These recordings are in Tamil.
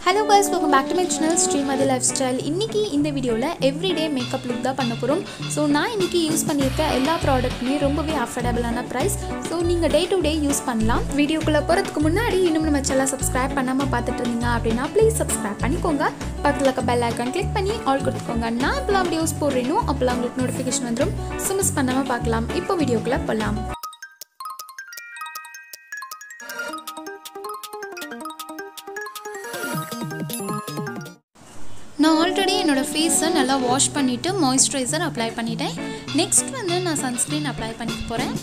hello guys welcome back to my channel Srimathi lifestyle இன்றைக்கி இந்த வீடியோவில் எவ்ரிடே மேக்கப் லுக் தான் பண்ண போகிறோம் ஸோ நான் இன்றைக்கி யூஸ் பண்ணியிருக்க எல்லா ப்ராடக்ட்டுமே ரொம்பவே அஃபோர்டபுளான ப்ரைஸ் ஸோ நீங்கள் டே டு டே யூஸ் பண்ணலாம் வீடியோக்குள்ளே போகிறதுக்கு முன்னாடி இன்னும் நம்ம சேனல் சப்ஸ்கிரைப் பண்ணாமல் பார்த்துட்டு இருந்தீங்க அப்படின்னா ப்ளீஸ் சப்ஸ்கிரைப் பண்ணிக்கோங்க பக்கத்தில் இருக்க பெல் ஐக்கான் கிளிக் பண்ணி ஆல் கொடுத்துக்கோங்க நான் இப்போலாம் வீடியோஸ் போடுறேனோ அப்போலாம் உங்களுக்கு நோட்டிஃபிகேஷன் வந்துடும் ஸோ மிஸ் பண்ணாமல் பார்க்கலாம் இப்போ வீடியோக்குள்ளே போகலாம் நான் ஆல்ரெடி என்னோடய ஃபேஸை நல்லா வாஷ் பண்ணிவிட்டு மாய்ஸ்சரைசர் அப்ளை பண்ணிட்டேன் நெக்ஸ்ட் வந்து நான் சன்ஸ்க்ரீன் அப்ளை பண்ணிக்க போகிறேன்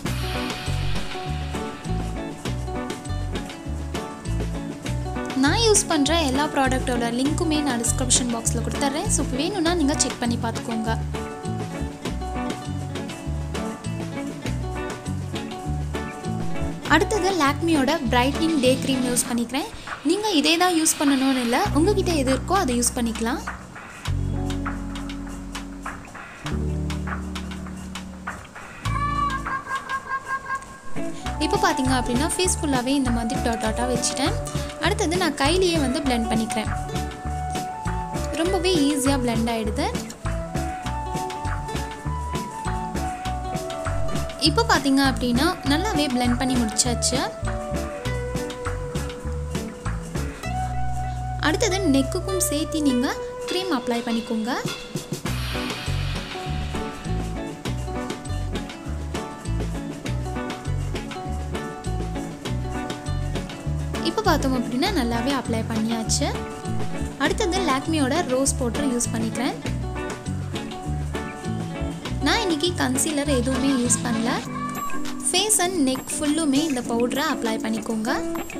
நான் யூஸ் பண்ணுற எல்லா ப்ராடக்ட்டோட லிங்க்குமே நான் டிஸ்கிரிப்ஷன் பாக்ஸில் கொடுத்துட்றேன் ஸோ வேணும்னா நீங்கள் செக் பண்ணி பார்த்துக்கோங்க அடுத்தது லாக்மியோட பிரைட்னிங் டே க்ரீம் யூஸ் பண்ணிக்கிறேன் நீங்கள் இதே தான் யூஸ் பண்ணணும்னு இல்லை உங்ககிட்ட எது இருக்கோ அதை யூஸ் பண்ணிக்கலாம் இப்போ பார்த்தீங்க அப்படின்னா ஃபேஸ் ஃபுல்லாகவே இந்த மாதிரி டாட் டாட்டாக வச்சுட்டேன் அடுத்தது நான் கையிலேயே வந்து பிளெண்ட் பண்ணிக்கிறேன் ரொம்பவே ஈஸியாக பிளெண்ட் ஆகிடுது இப்போ பார்த்தீங்க அப்படின்னா நல்லாவே பிளெண்ட் பண்ணி முடிச்சாச்சு அடுத்தது நெக்குக்கும் சேர்த்து நீங்கள் க்ரீம் அப்ளை பண்ணிக்கோங்க இப்போ பார்த்தோம் அப்படின்னா நல்லாவே அப்ளை பண்ணியாச்சு அடுத்தது லாக்மியோட ரோஸ் பவுடர் யூஸ் பண்ணிக்கிறேன் நான் இன்றைக்கி கன்சீலர் எதுவுமே யூஸ் பண்ணல ஃபேஸ் அண்ட் நெக் ஃபுல்லுமே இந்த பவுடரை அப்ளை பண்ணிக்கோங்க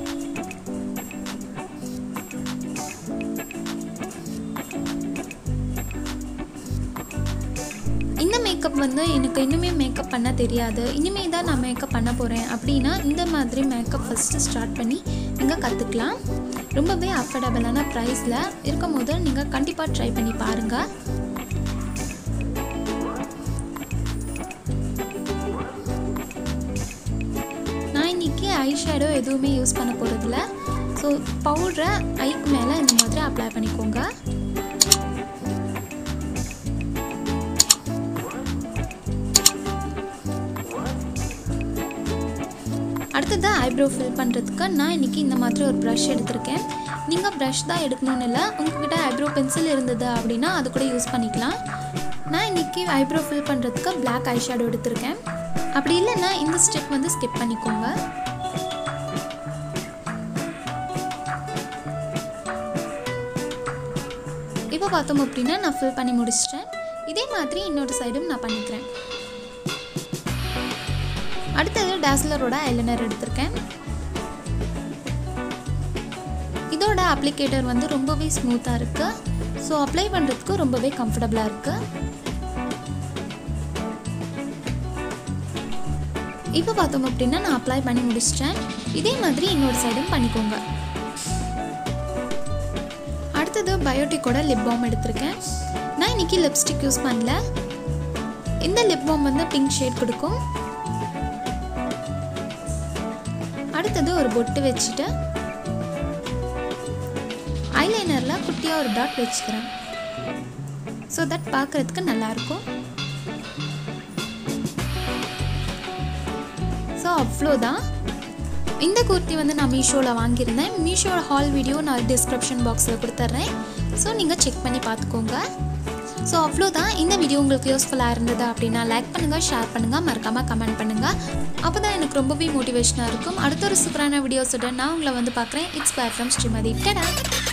இந்த மேக்கப் வந்து எனக்கு இன்னுமே மேக்கப் பண்ண தெரியாது இனிமே தான் நான் மேக்கப் பண்ண போகிறேன் அப்படின்னா இந்த மாதிரி மேக்கப் ஃபஸ்ட்டு ஸ்டார்ட் பண்ணி நீங்கள் கற்றுக்கலாம் ரொம்பவே அஃபோர்டபுளான ப்ரைஸில் இருக்கும் போது நீங்கள் கண்டிப்பாக ட்ரை பண்ணி பாருங்கள் நான் இன்றைக்கி ஐ ஷேடோ எதுவுமே யூஸ் பண்ண போகிறதில்ல ஸோ பவுடரை ஐக்கு மேலே இந்த மாதிரி அப்ளை பண்ணிக்கோங்க அடுத்தது ஐப்ரோ ஃபில் பண்ணுறதுக்கு நான் இன்றைக்கி இந்த மாதிரி ஒரு ப்ரஷ் எடுத்திருக்கேன் நீங்கள் ப்ரஷ் தான் எடுக்கணும்னு இல்லை உங்ககிட்ட ஐப்ரோ பென்சில் இருந்தது அப்படின்னா அது கூட யூஸ் பண்ணிக்கலாம் நான் இன்றைக்கி ஐப்ரோ ஃபில் பண்ணுறதுக்கு பிளாக் ஐ ஷேடோ எடுத்திருக்கேன் அப்படி இல்லைன்னா இந்த ஸ்டெப் வந்து ஸ்கிப் பண்ணிக்கோங்க இப்போ பார்த்தோம் அப்படின்னா நான் ஃபில் பண்ணி முடிச்சிட்டேன் இதே மாதிரி இன்னொரு சைடும் நான் பண்ணிக்கிறேன் அடுத்தது டாஸ்லரோட ஐலைனர் எடுத்திருக்கேன் இதோட அப்ளிகேட்டர் வந்து ரொம்பவே ஸ்மூத்தாக இருக்குது ஸோ அப்ளை பண்ணுறதுக்கு ரொம்பவே கம்ஃபர்டபுளாக இருக்குது இப்போ பார்த்தோம் அப்படின்னா நான் அப்ளை பண்ணி முடிச்சிட்டேன் இதே மாதிரி இன்னொரு சைடும் பண்ணிக்கோங்க அடுத்தது பயோட்டிக்கோட லிப் பாம் எடுத்திருக்கேன் நான் இன்றைக்கி லிப்ஸ்டிக் யூஸ் பண்ணல இந்த லிப் பாம் வந்து பிங்க் ஷேட் கொடுக்கும் அடுத்தது ஒரு பொட்டு வச்சுட்டு ஐலைனரில் குட்டியாக ஒரு டாட் வச்சுக்கிறேன் ஸோ தட் பார்க்குறதுக்கு நல்லாயிருக்கும் ஸோ அவ்வளோதான் இந்த குர்த்தி வந்து நான் மீஷோவில் வாங்கியிருந்தேன் மீஷோட ஹால் வீடியோ நான் டிஸ்கிரிப்ஷன் பாக்ஸில் கொடுத்துட்றேன் ஸோ நீங்கள் செக் பண்ணி பார்த்துக்கோங்க ஸோ அவ்வளோதான் இந்த வீடியோ உங்களுக்கு யூஸ்ஃபுல்லாக இருந்தது அப்படின்னா லைக் பண்ணுங்கள் ஷேர் பண்ணுங்கள் மறக்காமல் கமெண்ட் பண்ணுங்கள் அப்போ தான் எனக்கு ரொம்பவே மோட்டிவேஷனாக இருக்கும் அடுத்த ஒரு சூப்பரான வீடியோஸோட நான் உங்களை வந்து பார்க்குறேன் இட்ஸ் பை ஃப்ரம் ஸ்ரீமதி டடா